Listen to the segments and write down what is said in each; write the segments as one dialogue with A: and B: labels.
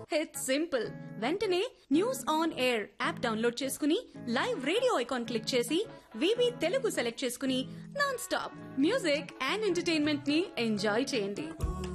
A: it's simple వెంటనే news on air app download చేసుకుని live radio icon click చేసి వివి తెలుగు సెలెక్ట్ చేసుకుని non stop music and entertainment ని ఎంజాయ్ చేయండి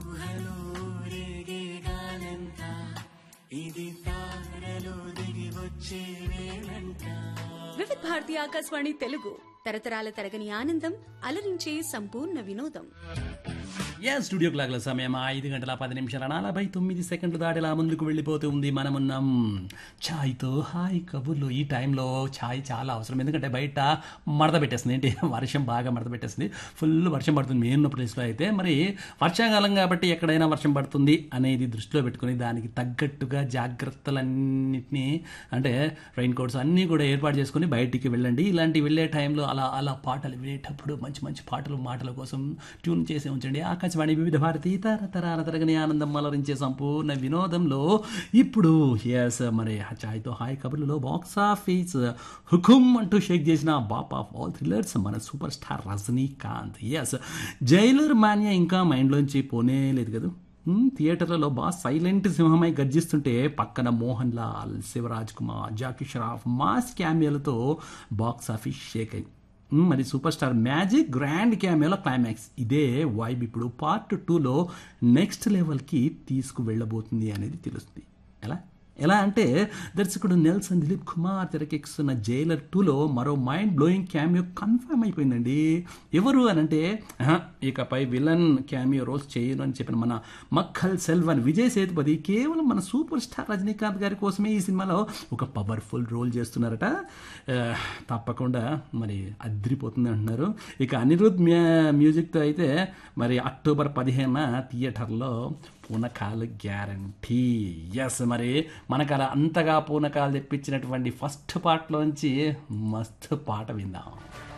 A: వివిధ భారతి ఆకాశవాణి తెలుగు తరతరాల తరగని ఆనందం అలరించే సంపూర్ణ వినోదం
B: యా స్టూడియో క్లాక్ల సమయం ఐదు గంటల పది నిమిషాల నలభై తొమ్మిది సెకండ్లు దాటిలా ముందుకు వెళ్ళిపోతూ ఉంది మనమున్నాం ఛాయ్తో హాయ్ కబుర్లు ఈ టైంలో ఛాయ్ చాలా అవసరం ఎందుకంటే బయట మడత పెట్టేస్తుంది ఏంటి వర్షం బాగా మడత పెట్టేస్తుంది ఫుల్ వర్షం పడుతుంది మెయిన్ ప్లేస్లో అయితే మరి వర్షాకాలం కాబట్టి ఎక్కడైనా వర్షం పడుతుంది అనేది దృష్టిలో పెట్టుకుని దానికి తగ్గట్టుగా జాగ్రత్తలన్నింటినీ అంటే రెయిన్ కోట్స్ అన్నీ కూడా ఏర్పాటు చేసుకుని బయటికి వెళ్ళండి ఇలాంటి వెళ్ళే టైంలో అలా అలా పాటలు వినేటప్పుడు మంచి మంచి పాటలు మాటల కోసం ట్యూన్ చేసి ఉంచండి ఆకాశవాణి వివిధ భారతి తరతరాల తరగని ఆనందం అలరించే సంపూర్ణ వినోదంలో ఇప్పుడు ఎస్ మరి ఛాయ్తో హాయ్ కబుర్లలో బాక్స్ ఆఫీస్ హుకుమ్ అంటూ షేక్ చేసిన బాప్ ఆఫ్ ఆల్ థ్రిల్లర్స్ మన సూపర్ స్టార్ రజనీకాంత్ ఎస్ జైలర్ మాన్యా ఇంకా మైండ్లోంచి పోనే లేదు కదా హ్మ్, థియేటర్లలో బాగా సైలెంట్ సింహమై గర్జిస్తుంటే పక్కన మోహన్ లాల్ శివరాజ్ కుమార్ జాకీ షరాఫ్ మాస్ క్యామియాలతో బాక్స్ ఆఫీస్ షేక్ అయింది హ్మ్, మరి సూపర్ స్టార్ మ్యాజిక్ గ్రాండ్ క్యామియాలో క్లైమాక్స్ ఇదే వైబ్ ఇప్పుడు పార్ట్ టూలో నెక్స్ట్ లెవెల్కి తీసుకువెళ్ళబోతుంది అనేది తెలుస్తుంది ఎలా ఎలా అంటే దర్శకుడు నెల్సన్ దిలీప్ కుమార్ తెరకెక్కుతున్న జైలర్ టూలో మరో మైండ్ బ్లోయింగ్ క్యామియో కన్ఫర్మ్ అయిపోయిందండి ఎవరు అని అంటే ఆహా, ఇకపై విలన్ క్యామియో రోల్స్ చేయను అని చెప్పిన మన మక్కల్ సెల్వన్ విజయ్ సేతుపతి కేవలం మన సూపర్ స్టార్ రజనీకాంత్ గారి కోసమే ఈ సినిమాలో ఒక పవర్ఫుల్ రోల్ చేస్తున్నారట ఆ, తప్పకుండా మరి అద్రిపోతుంది అంటున్నారు ఇక అనిరుద్ మ్యా- మ్యూజిక్తో అయితే మరి అక్టోబర్ పదిహేన థియేటర్లో పూనకాలు గ్యారంటీ ఎస్ మరి మనకు అలా అంతగా పూనకాలు తెప్పించినటువంటి ఫస్ట్ పార్ట్లోంచి మస్తు పాట విందాం